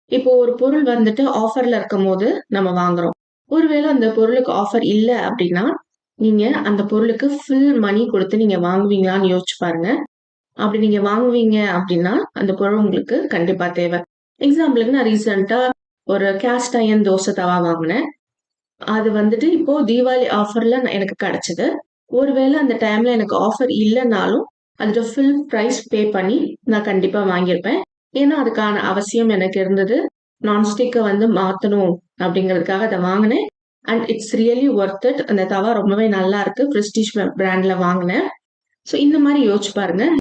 இப்போ ஒரு பொருள் வந்துட்டு ஆஃபர்ல இருக்கும்போது நம்ம வாங்குறோம். ஒருவேளை அந்த பொருளுக்கு ஆஃபர் இல்ல அப்டின்னா, நீங்க அந்த பொருளுக்கு ஃபுல் மணி குடுத்து நீங்க வாங்குவீங்களான்னு யோசிச்சு பாருங்க. அப்படி நீங்க வாங்குவீங்க அப்டின்னா, அந்த பொருள் உங்களுக்கு கண்டிப்பா தேவ. எக்ஸாம்பிளுக்கு நான் ரீசென்ட்டா ஒரு கேஸ்ட் அயர்ன் தோசை தவா வாங்குனேன். அது வந்துட்டு இப்போ தீபாவளி ஆஃபர்ல எனக்கு கிடைச்சது. ஒருவேளை அந்த டைம்ல எனக்கு ஆஃபர் இல்லனாலும், அதோட ஃபுல் பிரைஸ் பே பண்ணி நான் கண்டிப்பா வாங்கியிருப்பேன். ஏன்னா, அதுக்கான அவசியம் எனக்கு இருந்தது. நான்ஸ்டிக்க வந்து மாத்தணும் அப்படிங்கிறதுக்காக அத வாங்குனேன். And it's really worth it. அந்த தவா ரொம்பவே நல்லா இருக்கு. பிரெஸ்டீஜ் பிராண்ட்ல வாங்குனேன். ஸோ இந்த மாரி யோசிச்சு பாருங்க.